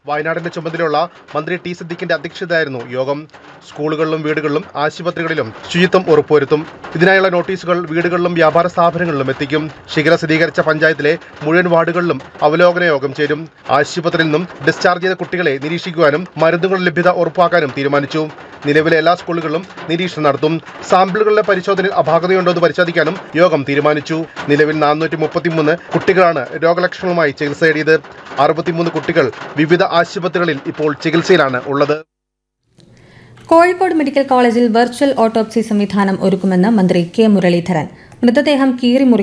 വയനാടിന്റെ ചുമതലയുള്ള മന്ത്രി ടി സിദ്ദിഖിന്റെ അധ്യക്ഷതയായിരുന്നു യോഗം സ്കൂളുകളിലും വീടുകളിലും ആശുപത്രികളിലും ശുചിത്വം ഉറപ്പുവരുത്തും ഇതിനായുള്ള നോട്ടീസുകൾ വീടുകളിലും വ്യാപാര സ്ഥാപനങ്ങളിലും എത്തിക്കും ശിഖര സ്ഥിരീകരിച്ച പഞ്ചായത്തിലെ മുഴുവൻ വാർഡുകളിലും അവലോകന യോഗം ചേരും ആശുപത്രിയിൽ നിന്നും ഡിസ്ചാർജ് ചെയ്ത കുട്ടികളെ നിരീക്ഷിക്കുവാനും മരുന്നുകളുടെ ലഭ്യത ഉറപ്പാക്കാനും തീരുമാനിച്ചു നിലവിലെ എല്ലാ സ്കൂളുകളിലും നിരീക്ഷണം നടത്തും സാമ്പിളുകളുടെ പരിശോധനയിൽ അപാകതയുണ്ടോ എന്ന് പരിശോധിക്കാനും യോഗം തീരുമാനിച്ചു നിലവിൽ നാനൂറ്റി മുപ്പത്തിമൂന്ന് കുട്ടികളാണ് രോഗലക്ഷണങ്ങളുമായി ചികിത്സ തേടിയത് അറുപത്തിമൂന്ന് കുട്ടികൾ വിവിധ ആശുപത്രികളിൽ ഇപ്പോൾ ചികിത്സയിലാണ് ഉള്ളത് കോഴിക്കോട് മെഡിക്കൽ കോളേജിൽ വെർച്വൽ ഓട്ടോപ്സി സംവിധാനം ഒരുക്കുമെന്ന് മന്ത്രി കെ മുരളീധരൻ മൃതദേഹം കീറി